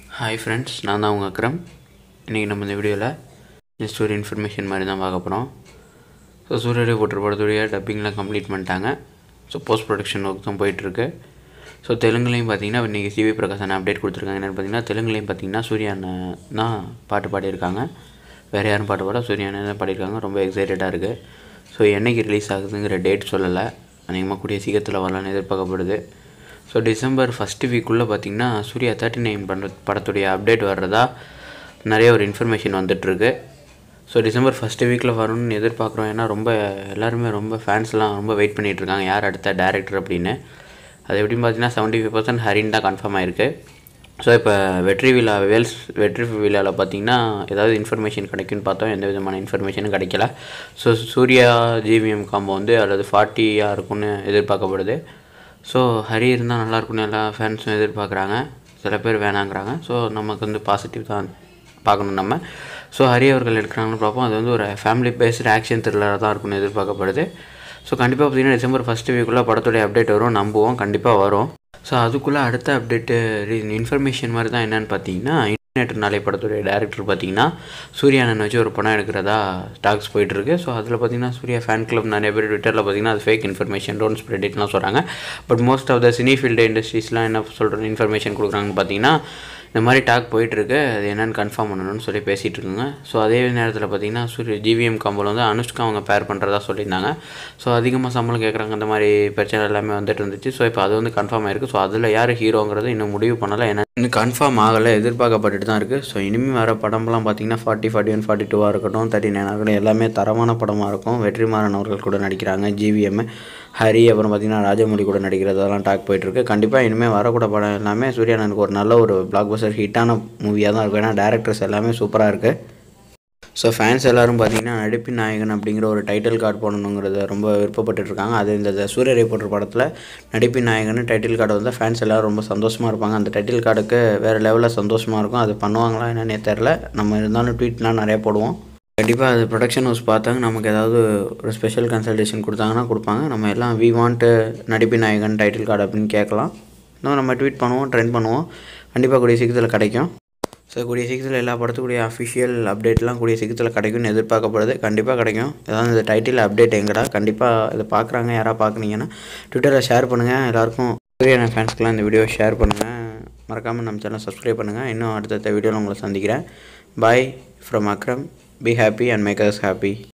hi friends நான் தான் உங்கள் அக்ரம் இன்றைக்கி நம்ம இந்த வீடியோவில் ஜஸ்ட் ஒரு இன்ஃபர்மேஷன் மாதிரி தான் பார்க்க போகிறோம் ஸோ சூரியரே போட்டு படத்துடைய டப்பிங்லாம் கம்ப்ளீட் பண்ணிட்டாங்க ஸோ போஸ்ட் ப்ரொடக்ஷன் ஒர்க் தான் போயிட்டுருக்கு ஸோ தெலுங்குலையும் பார்த்தீங்கன்னா இன்றைக்கி சிவி பிரகாசன் அப்டேட் கொடுத்துருக்காங்க என்னென்னு பார்த்தீங்கன்னா தெலுங்குலையும் பார்த்தீங்கன்னா சூர்யா அண்ணன் தான் பாட்டு பாடியிருக்காங்க வேறு யாரும் பாட்டு பாட சூர்யா அண்ணன் தான் பாடியிருக்காங்க ரொம்ப எக்ஸைட்டடாக இருக்குது ஸோ என்னைக்கு ரிலீஸ் ஆகுதுங்கிற டேட் சொல்லலை அநேகமாக கூடிய சீக்கிரத்தில் வரலான்னு எதிர்பார்க்கப்படுது ஸோ டிசம்பர் ஃபஸ்ட்டு வீக்குள்ளே பார்த்தீங்கன்னா சூர்யா தேர்ட்டி நைன் பண்ணுற படத்துடைய அப்டேட் வர்றதா நிறைய ஒரு இன்ஃபர்மேஷன் வந்துட்டுருக்கு ஸோ டிசம்பர் ஃபஸ்ட்டு வீக்கில் வரணும்னு எதிர்பார்க்குறோம் ஏன்னா ரொம்ப எல்லாருமே ரொம்ப ஃபேன்ஸ்லாம் ரொம்ப வெயிட் பண்ணிகிட்டு இருக்காங்க யார் அடுத்த டேரக்டர் அப்படின்னு அது எப்படின்னு பார்த்தீங்கன்னா செவன்ட்டி ஃபைவ் பர்சன்ட் ஹரின் தான் கன்ஃபார்ம் ஆயிருக்கு ஸோ இப்போ வெற்றி விழா வேல்ஸ் வெற்றி விழாவில் பார்த்தீங்கன்னா ஏதாவது இன்ஃபர்மேஷன் கிடைக்குன்னு பார்த்தோம் எந்த விதமான இன்ஃபர்மேஷனும் கிடைக்கல ஸோ சூர்யா ஜிவிஎம் காம்போ வந்து அல்லது ஃபார்ட்டியாக இருக்கும்னு எதிர்பார்க்கப்படுது ஸோ ஹரி இருந்தால் நல்லாயிருக்கும்னு எல்லா ஃபேன்ஸும் எதிர்பார்க்குறாங்க சில பேர் வேணாங்கிறாங்க ஸோ நமக்கு வந்து பாசிட்டிவ் தான் பார்க்கணும் நம்ம ஸோ ஹரி அவர்கள் எடுக்கிறாங்கன்னு பார்ப்போம் அது வந்து ஒரு ஃபேமிலி பேஸ்டு ஆக்ஷன் த்ரில்லராக தான் இருக்கும்னு எதிர்பார்க்கப்படுது ஸோ கண்டிப்பாக பார்த்தீங்கன்னா டிசம்பர் ஃபஸ்ட்டு வீக்குள்ளே படத்துடைய அப்டேட் வரும் நம்புவோம் கண்டிப்பாக வரும் ஸோ அதுக்குள்ளே அடுத்த அப்டேட்டு இன்ஃபர்மேஷன் மாதிரி தான் என்னென்னு பார்த்தீங்கன்னா இன்டர்நெட் நாளை படத்துடைய டேரக்டர் பார்த்தீங்கன்னா சூர்யானன் வச்சு ஒரு படம் எடுக்கிறதா டாக்ஸ் போயிட்டுருக்கு ஸோ அதில் பார்த்தீங்கன்னா சூர்யா ஃபேன் கிளப் நிறைய பேர் ட்விட்டரில் பார்த்தீங்கன்னா அது ஃபேக் இன்ஃபர்மேஷன் டோன்ட் ஸ்ப்ரெட் இட்லாம் சொல்கிறாங்க but most of the cine field இண்டஸ்ட்ரீஸ்லாம் என்ன சொல்கிற இன்ஃபர்மேஷன் கொடுக்குறாங்கன்னு பார்த்தீங்கன்னா இந்த மாதிரி டாக் போயிட்டுருக்கு அது என்னென்னு கன்ஃபார்ம் பண்ணணும்னு சொல்லி பேசிகிட்டு இருக்காங்க ஸோ அதே நேரத்தில் பார்த்தீங்கன்னா சூரிய ஜிவிஎம் காம்போவில் வந்து அனுஷ்கா அவங்க பேர் பண்ணுறதா சொல்லியிருந்தாங்க ஸோ அதிகமாக சம்பளம் கேட்குறாங்க அந்த மாதிரி பிரச்சனை எல்லாமே வந்துட்டு இருந்துச்சு ஸோ இப்போ அது வந்து கன்ஃபார்ம் ஆயிருக்கு ஸோ அதில் யார் ஹீரோங்கிறது இன்னும் முடிவு பண்ணலை ஏன்னா இன்னும் கன்ஃபார்ம் ஆகலை எதிர்பார்க்கப்பட்டுட்டு தான் இருக்குது ஸோ இனிமேல் வர படம்லாம் பார்த்தீங்கன்னா ஃபார்ட்டி ஃபார்ட்டி ஒன் ஃபார்ட்டி டூவாக இருக்கட்டும் தேர்ட்டி நைனாக இருக்கட்டும் எல்லாமே தரமான படமாக இருக்கும் வெற்றிமாறன் அவர்கள் கூட நடிக்கிறாங்க ஜிவிஎம் ஹரி அப்புறம் பார்த்தீங்கன்னா ராஜமௌழி கூட நடிக்கிறதெல்லாம் டாக் போயிட்டுருக்கு கண்டிப்பாக இனிமேல் வரக்கூட படம் எல்லாமே சூர்யானனுக்கு ஒரு நல்ல ஒரு பிளாக் பஸ்டர் ஹிட்டான மூவியாக தான் இருக்கும் ஏன்னா டேரக்டர்ஸ் எல்லாமே சூப்பராக இருக்குது ஸோ ஃபேன்ஸ் எல்லோரும் பார்த்தீங்கன்னா நடிப்பின் நாயகன் அப்படிங்கிற ஒரு டைட்டில் கார்டு போடணுங்கிறத ரொம்ப விருப்பப்பட்டுருக்காங்க அது இந்த சூரிய ரிப்போர்ட்டர் படத்தில் நடிப்பின் நாயகன் டைட்டில் கார்டு வந்து ஃபேன்ஸ் எல்லோரும் ரொம்ப சந்தோஷமாக இருப்பாங்க அந்த டைட்டில் கார்டுக்கு வேறு லெவலில் சந்தோஷமாக இருக்கும் அது பண்ணுவாங்களா என்னன்னே தெரில நம்ம இருந்தாலும் ட்வீட்லாம் நிறையா போடுவோம் கண்டிப்பாக அது ப்ரொடக்ஷன் ஹவுஸ் பார்த்தாங்க நமக்கு ஏதாவது ஒரு ஸ்பெஷல் கன்சல்டேஷன் கொடுத்தாங்கன்னா கொடுப்பாங்க நம்ம எல்லாம் வி வாண்ட்டு நடிப்பின் நாயகன் டைட்டில் கார்டு அப்படின்னு கேட்கலாம் இன்னும் நம்ம ட்வீட் பண்ணுவோம் ட்ரெண்ட் பண்ணுவோம் கண்டிப்பாக கூடிய சீக்கிரத்தில் கிடைக்கும் ஸோ கூடிய சீக்கிரத்தில் எல்லா படத்துக்குரிய அஃபிஷியல் அப்டேட்லாம் கூடிய சீக்கிரத்தில் கிடைக்கும்னு எதிர்பார்க்கப்படுது கண்டிப்பாக கிடைக்கும் ஏதாவது இந்த டைட்டில் அப்டேட் எங்கடா கண்டிப்பாக இதை பார்க்குறாங்க யாராவது பார்க்குறீங்கன்னா ட்விட்டரில் ஷேர் பண்ணுங்கள் எல்லாருக்கும் சூரியன ஃபேன்ஸ்க்கெலாம் இந்த வீடியோ ஷேர் பண்ணுங்கள் மறக்காமல் நம்ம சேனல் சப்ஸ்கிரைப் பண்ணுங்கள் இன்னும் அடுத்தடுத்த வீடியோவில் உங்களை சந்திக்கிறேன் bye from Akram be happy and make us happy